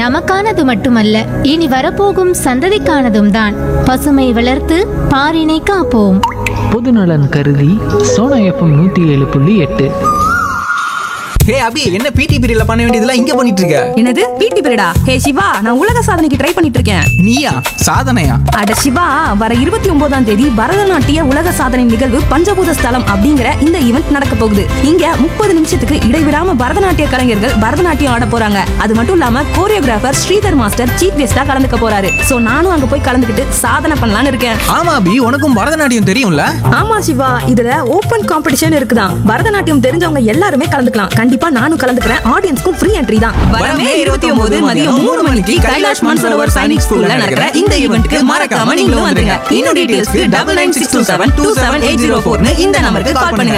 நமக்கானது மட்டுமல்ல இனி வரப்போகும் சந்ததிக்கானதும் தான் பசுமை வளர்த்து பாரினை காப்போம் பொதுநலன் கருதி சோனா எஃப்எம் நூற்றி ஏழு புள்ளி எட்டு ஹே அபி என்ன பிடி பீரியட்ல பண்ண வேண்டியதெல்லாம் இங்க பண்ணிட்டு இருக்க என்னது பிடி பீரியடா ஹே சிவா நான் உலக சாதனைக்கு ட்ரை பண்ணிட்டு இருக்கேன் நீயா சாதனையா அட சிவா வர இருபத்தி ஒன்பதாம் தேதி பரதநாட்டிய உலக சாதனை நிகழ்வு பஞ்சபூத ஸ்தலம் அப்படிங்கிற இந்த ஈவெண்ட் நடக்க போகுது இங்க முப்பது நிமிஷத்துக்கு இடைவிடாம பரதநாட்டிய கலைஞர்கள் பரதநாட்டியம் ஆட போறாங்க அது மட்டும் இல்லாம கோரியோகிராஃபர் ஸ்ரீதர் மாஸ்டர் சீஃப் கெஸ்டா கலந்துக்க போறாரு சோ நானும் அங்க போய் கலந்துக்கிட்டு சாதனை பண்ணலாம்னு இருக்கேன் ஆமா அபி உனக்கும் பரதநாட்டியம் தெரியும்ல ஆமா சிவா இதுல ஓபன் காம்படிஷன் இருக்குதான் பரதநாட்டியம் தெரிஞ்சவங்க எல்லாருமே கலந்துக்கலாம் கண்டிப்பா நானும் கலந்துக்கிறேன் ஆடியன்ஸ்க்கும் ஃப்ரீ என்ட்ரி தான் வரமே 29 மதியம் மூணு மணிக்கு கைலாஷ் மான்சரோவர் சைனிக் ஸ்கூல்ல நடக்கிற இந்த ஈவென்ட்க்கு மறக்காம நீங்களும் வந்துருங்க இன்னும் டீடைல்ஸ்க்கு double nine six two seven two seven eight zero ஃபோர்னு இந்த நம்பருக்கு கால் பண்ணுங்க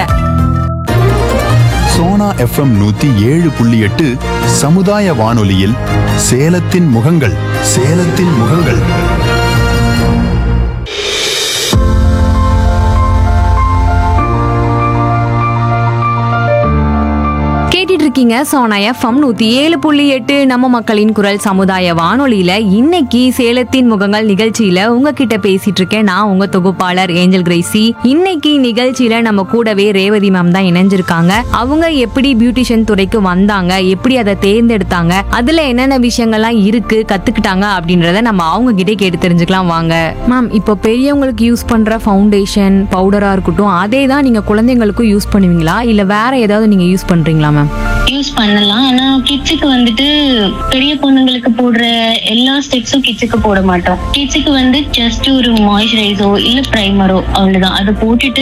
சோனா எஃப்எம் நூத்தி ஏழு புள்ளி எட்டு சமுதாய வானொலியில் சேலத்தின் முகங்கள் சேலத்தின் முகங்கள் கேட்டுட்டு இருக்கீங்க சோனா எஃப்எம் நூத்தி ஏழு புள்ளி எட்டு நம்ம மக்களின் குரல் சமுதாய வானொலியில இன்னைக்கு சேலத்தின் முகங்கள் நிகழ்ச்சியில உங்ககிட்ட பேசிட்டு இருக்கேன் நான் உங்க தொகுப்பாளர் ஏஞ்சல் கிரேசி இன்னைக்கு நிகழ்ச்சியில நம்ம கூடவே ரேவதி மேம் தான் இணைஞ்சிருக்காங்க அவங்க எப்படி பியூட்டிஷியன் துறைக்கு வந்தாங்க எப்படி அதை தேர்ந்தெடுத்தாங்க அதுல என்னென்ன விஷயங்கள்லாம் இருக்கு கத்துக்கிட்டாங்க அப்படின்றத நம்ம அவங்க கிட்டே கேட்டு தெரிஞ்சுக்கலாம் வாங்க மேம் இப்போ பெரியவங்களுக்கு யூஸ் பண்ற ஃபவுண்டேஷன் பவுடரா இருக்கட்டும் அதே தான் நீங்க குழந்தைங்களுக்கும் யூஸ் பண்ணுவீங்களா இல்ல வேற ஏதாவது நீங்க யூஸ் பண்றீங்களா மேம் யூஸ் பண்ணலாம் ஆனா கிட்ஸுக்கு வந்துட்டு பெரிய பொண்ணுங்களுக்கு போடுற எல்லா ஸ்டெப்ஸும் கிட்ஸுக்கு போட மாட்டோம் கிட்ஸுக்கு வந்து ஜஸ்ட் ஒரு மாய்ஸ்சரைசோ இல்ல பிரைமரோ அவ்வளவுதான் அதை போட்டுட்டு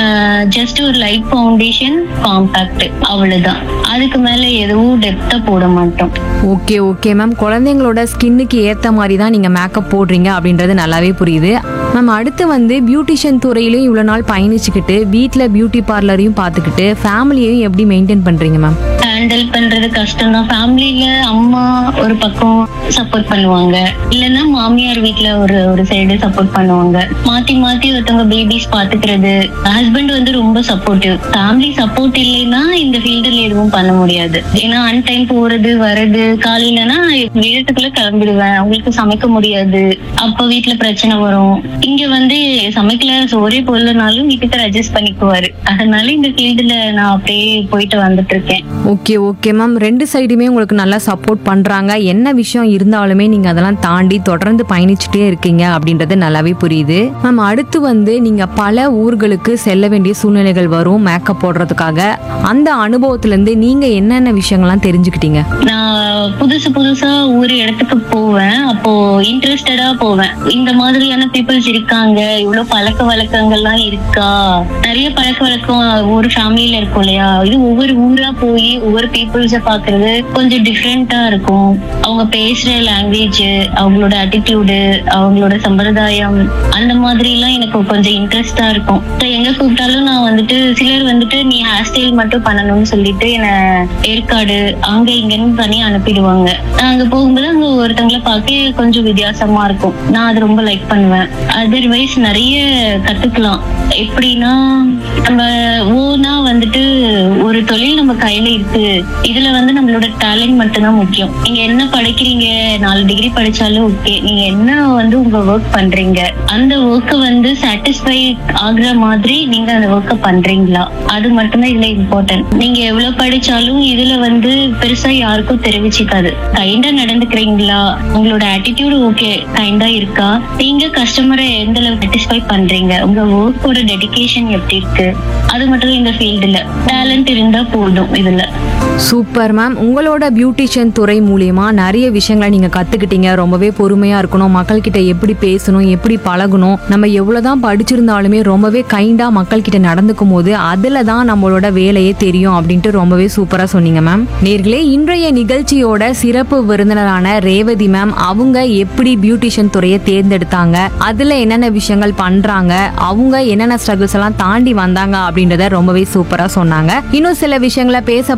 ஜஸ்ட் ஒரு லைட் ஃபவுண்டேஷன் காம்பாக்ட் அவ்வளவுதான் அதுக்கு மேல எதுவும் டெப்தா போட மாட்டோம் ஓகே ஓகே மேம் குழந்தைங்களோட ஸ்கின்னுக்கு ஏற்ற மாதிரி தான் நீங்கள் மேக்கப் போடுறீங்க அப்படின்றது நல்லாவே புரியுது மேம் அடுத்து வந்து பியூட்டிஷியன் துறையிலையும் இவ்வளோ நாள் பயணிச்சுக்கிட்டு வீட்டில் பியூட்டி பார்லரையும் பார்த்துக்கிட்டு ஃபேமிலியையும் எப்படி மெயின்டைன் பண்ணுறீங்க மேம் ஹேண்டில் பண்றது கஷ்டம் தான் ஃபேமிலியில அம்மா ஒரு பக்கம் சப்போர்ட் பண்ணுவாங்க இல்லைன்னா மாமியார் வீட்ல ஒரு ஒரு சைடு சப்போர்ட் பண்ணுவாங்க மாத்தி மாத்தி ஒருத்தவங்க பேபிஸ் பாத்துக்கிறது ஹஸ்பண்ட் வந்து ரொம்ப சப்போர்ட்டிவ் ஃபேமிலி சப்போர்ட் இல்லைன்னா இந்த ஃபீல்டுல எதுவும் பண்ண முடியாது ஏன்னா அன் டைம் போறது வர்றது காலையிலனா வீட்டுக்குள்ள கிளம்பிடுவேன் அவங்களுக்கு சமைக்க முடியாது அப்ப வீட்ல பிரச்சனை வரும் இங்க வந்து சமைக்கல சோறே போடலனாலும் வீட்டுக்கு அட்ஜஸ்ட் பண்ணிக்குவாரு அதனால இந்த ஃபீல்டுல நான் அப்படியே போயிட்டு வந்துட்டு இருக்கேன் ஓகே ஓகே மேம் ரெண்டு சைடுமே உங்களுக்கு நல்லா சப்போர்ட் பண்ணுறாங்க என்ன விஷயம் இருந்தாலுமே நீங்கள் அதெல்லாம் தாண்டி தொடர்ந்து பயணிச்சுட்டே இருக்கீங்க அப்படின்றது நல்லாவே புரியுது மேம் அடுத்து வந்து நீங்கள் பல ஊர்களுக்கு செல்ல வேண்டிய சூழ்நிலைகள் வரும் மேக்கப் போடுறதுக்காக அந்த அனுபவத்துலேருந்து நீங்கள் என்னென்ன விஷயங்கள்லாம் தெரிஞ்சுக்கிட்டீங்க நான் புதுசு புதுசா ஒரு இடத்துக்கு போவேன் அப்போ இன்ட்ரெஸ்டடா போவேன் இந்த மாதிரியான பீப்புள்ஸ் இருக்காங்க இவ்வளவு பழக்க வழக்கங்கள்லாம் இருக்கா நிறைய பழக்க வழக்கம் ஒரு ஃபேமிலியில இருக்கும் இல்லையா இது ஒவ்வொரு ஊரா போய் ஒவ்வொரு பீப்புள்ஸ பாக்குறது கொஞ்சம் டிஃப்ரெண்டா இருக்கும் அவங்க பேசுற லாங்குவேஜ் அவங்களோட அட்டிடியூடு அவங்களோட சம்பிரதாயம் அந்த மாதிரி எல்லாம் எனக்கு கொஞ்சம் இன்ட்ரெஸ்டா இருக்கும் So, எங்க கூப்பிட்டாலும் நான் வந்துட்டு சிலர் வந்துட்டு நீ ஹேர் ஸ்டைல் மட்டும் பண்ணணும்னு சொல்லிட்டு என்ன ஏற்காடு அங்க இங்கன்னு பண்ணி அனுப்பிடுவாங்க நான் அங்க போகும்போது அங்க ஒருத்தவங்களை பார்க்க கொஞ்சம் வித்தியாசமா இருக்கும் நான் அது ரொம்ப லைக் பண்ணுவேன் அதர்வைஸ் நிறைய கத்துக்கலாம் எப்படின்னா நம்ம ஓனா வந்துட்டு ஒரு தொழில் நம்ம கையில இருக்கு இதுல வந்து நம்மளோட டேலண்ட் மட்டும்தான் முக்கியம் நீங்க என்ன படிக்கிறீங்க நாலு டிகிரி படிச்சாலும் ஓகே நீங்க என்ன வந்து உங்க ஒர்க் பண்றீங்க அந்த ஒர்க்கை வந்து சாட்டிஸ்ஃபை ஆகுற மாதிரி நீங்க அந்த ஒர்க்கை பண்றீங்களா அது மட்டும்தான் இதுல இம்பார்ட்டன்ட் நீங்க எவ்வளவு படிச்சாலும் இதுல வந்து பெருசா யாருக்கும் தெரிவிச்சுக்காது கைண்டா நடந்துக்கிறீங்களா உங்களோட ஆட்டிடியூட் ஓகே கைண்டா இருக்கா நீங்க கஸ்டமரை எந்த அளவுக்கு சாட்டிஸ்ஃபை பண்றீங்க உங்க ஒர்க்கோட டெடிகேஷன் எப்படி இருக்கு அது மட்டும் இந்த ஃபீல்டுல டேலண்ட் இருந்தா போதும் இதுல சூப்பர் மேம் உங்களோட பியூட்டிஷியன் துறை மூலியமா நிறைய விஷயங்களை நீங்க கத்துக்கிட்டீங்க ரொம்பவே பொறுமையா இருக்கணும் மக்கள்கிட்ட எப்படி பேசணும் எப்படி பழகணும் நம்ம எவ்வளவுதான் படிச்சிருந்தாலுமே ரொம்பவே கைண்டா மக்கள்கிட்ட நடந்துக்கும் போது அதுல தான் நம்மளோட வேலையே தெரியும் அப்படின்ட்டு ரொம்பவே சூப்பரா சொன்னீங்க மேம் நேர்களே இன்றைய நிகழ்ச்சியோட சிறப்பு விருந்தினரான ரேவதி மேம் அவங்க எப்படி பியூட்டிஷியன் துறையை தேர்ந்தெடுத்தாங்க அதுல என்னென்ன விஷயங்கள் பண்றாங்க அவங்க என்னென்ன ஸ்ட்ரகிள்ஸ் எல்லாம் தாண்டி வந்தாங்க அப்படின்றத ரொம்பவே சூப்பரா சொன்னாங்க இன்னும் சில விஷயங்களை பேச